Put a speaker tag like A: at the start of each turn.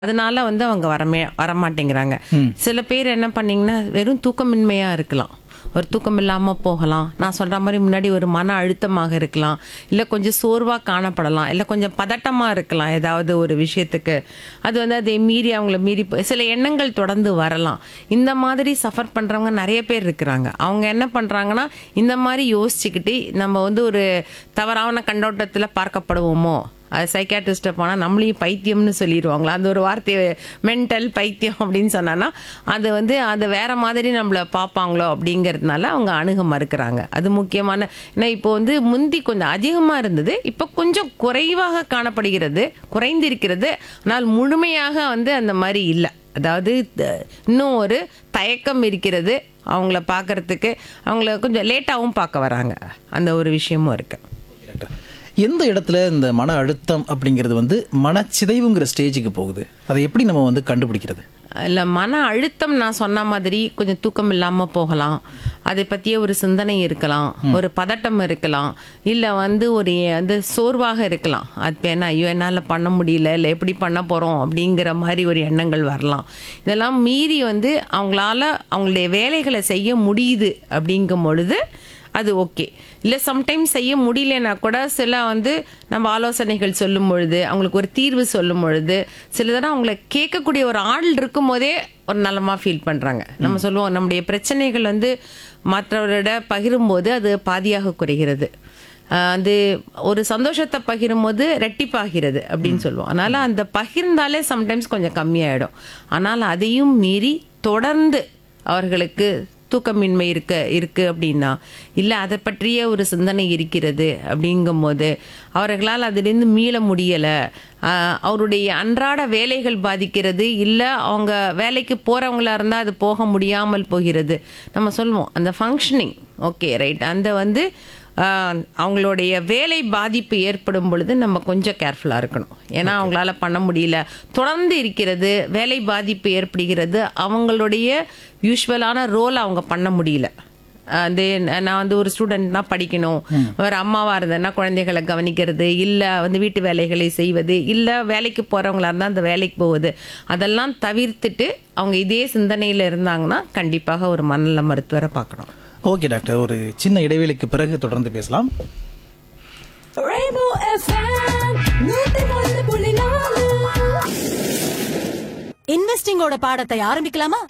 A: அதனால வந்து அவங்க வரமே வரமாட்டேங்கிறாங்க சில பேர் என்ன பண்ணீங்கன்னா வெறும் தூக்கமின்மையா இருக்கலாம் ஒரு தூக்கம் இல்லாம போகலாம் நான் சொல்ற மாதிரி முன்னாடி ஒரு மன அழுத்தமாக இருக்கலாம் இல்ல கொஞ்சம் சோர்வா காணப்படலாம் இல்ல கொஞ்சம் பதட்டமா இருக்கலாம் ஏதாவது ஒரு விஷயத்துக்கு அது வந்து அதை மீறி அவங்கள மீறி போ- சில எண்ணங்கள் தொடர்ந்து வரலாம் இந்த மாதிரி சஃபர் பண்றவங்க நிறைய பேர் இருக்கிறாங்க அவங்க என்ன பண்றாங்கன்னா இந்த மாதிரி யோசிச்சுக்கிட்டு நம்ம வந்து ஒரு தவறான கண்ணோட்டத்துல பார்க்கப்படுவோமோ அது சைக்காட்ரிஸ்ட்டை போனால் நம்மளையும் பைத்தியம்னு சொல்லிடுவாங்களா அந்த ஒரு வார்த்தையை மென்டல் பைத்தியம் அப்படின்னு சொன்னான்னா அது வந்து அது வேற மாதிரி நம்மளை பார்ப்பாங்களோ அப்படிங்கிறதுனால அவங்க அணுக மறுக்கிறாங்க அது முக்கியமான ஏன்னா இப்போ வந்து முந்தி கொஞ்சம் அதிகமாக இருந்தது இப்போ கொஞ்சம் குறைவாக காணப்படுகிறது குறைந்திருக்கிறது ஆனால் முழுமையாக வந்து அந்த மாதிரி இல்லை அதாவது த- இன்னும் ஒரு தயக்கம் இருக்கிறது அவங்கள பார்க்கறதுக்கு அவங்கள கொஞ்சம் லேட்டாகவும் பார்க்க வராங்க அந்த ஒரு விஷயமும் இருக்குது
B: டாக்டர் எந்த இடத்துல இந்த மன அழுத்தம் அப்படிங்கிறது வந்து மனச்சிதைவுங்கிற ஸ்டேஜுக்கு போகுது அதை எப்படி நம்ம வந்து கண்டுபிடிக்கிறது
A: இல்லை மன அழுத்தம் நான் சொன்ன மாதிரி கொஞ்சம் தூக்கம் இல்லாமல் போகலாம் அதை பற்றிய ஒரு சிந்தனை இருக்கலாம் ஒரு பதட்டம் இருக்கலாம் இல்லை வந்து ஒரு வந்து சோர்வாக இருக்கலாம் அது என்ன ஐயோ என்னால் பண்ண முடியல இல்லை எப்படி பண்ண போகிறோம் அப்படிங்கிற மாதிரி ஒரு எண்ணங்கள் வரலாம் இதெல்லாம் மீறி வந்து அவங்களால அவங்களுடைய வேலைகளை செய்ய முடியுது அப்படிங்கும் பொழுது அது ஓகே இல்லை சம்டைம்ஸ் செய்ய முடியலனா கூட சில வந்து நம்ம ஆலோசனைகள் சொல்லும் பொழுது அவங்களுக்கு ஒரு தீர்வு சொல்லும் பொழுது சில தடவை அவங்கள கேட்கக்கூடிய ஒரு ஆள் இருக்கும் போதே ஒரு நலமா ஃபீல் பண்றாங்க நம்ம சொல்லுவோம் நம்முடைய பிரச்சனைகள் வந்து மற்றவரிட பகிரும்போது அது பாதியாக குறைகிறது ஆஹ் அது ஒரு சந்தோஷத்தை பகிரும்போது ரெட்டிப்பாகிறது அப்படின்னு சொல்லுவோம் அதனால அந்த பகிர்ந்தாலே சம்டைம்ஸ் கொஞ்சம் கம்மியாயிடும் ஆனால் அதையும் மீறி தொடர்ந்து அவர்களுக்கு தூக்கமின்மை இருக்க இருக்கு அப்படின்னா இல்லை அதை பற்றிய ஒரு சிந்தனை இருக்கிறது அப்படிங்கும்போது அவர்களால் அதிலிருந்து மீள முடியலை அவருடைய அன்றாட வேலைகள் பாதிக்கிறது இல்லை அவங்க வேலைக்கு போகிறவங்களா இருந்தால் அது போக முடியாமல் போகிறது நம்ம சொல்லுவோம் அந்த ஃபங்க்ஷனிங் ஓகே ரைட் அந்த வந்து ஆஹ், அவங்களுடைய வேலை பாதிப்பு ஏற்படும் பொழுது நம்ம கொஞ்சம் கேர்ஃபுல்லாக இருக்கணும் ஏன்னா அவங்களால பண்ண முடியல தொடர்ந்து இருக்கிறது வேலை பாதிப்பு ஏற்படுகிறது அவங்களுடைய யூஸ்வலான ரோல் அவங்க பண்ண முடியல அது நான் வந்து ஒரு ஸ்டூடெண்ட்னா படிக்கணும் ஒரு அம்மாவா இருந்தேன்னா குழந்தைகளை கவனிக்கிறது இல்லை வந்து வீட்டு வேலைகளை செய்வது இல்லை வேலைக்கு போறவங்களா இருந்தால் அந்த வேலைக்கு போவது அதெல்லாம் தவிர்த்துட்டு அவங்க இதே சிந்தனையில் இருந்தாங்கன்னா கண்டிப்பாக ஒரு மனநல மருத்துவரை பார்க்கணும்
B: ஓகே டாக்டர் ஒரு சின்ன இடைவெளிக்கு பிறகு தொடர்ந்து பேசலாம்
C: Rainbow FM, நூத்தி ஒன்று புள்ளி நாலு.
D: இன்வெஸ்டிங்கோட பாடத்தை ஆரம்பிக்கலாமா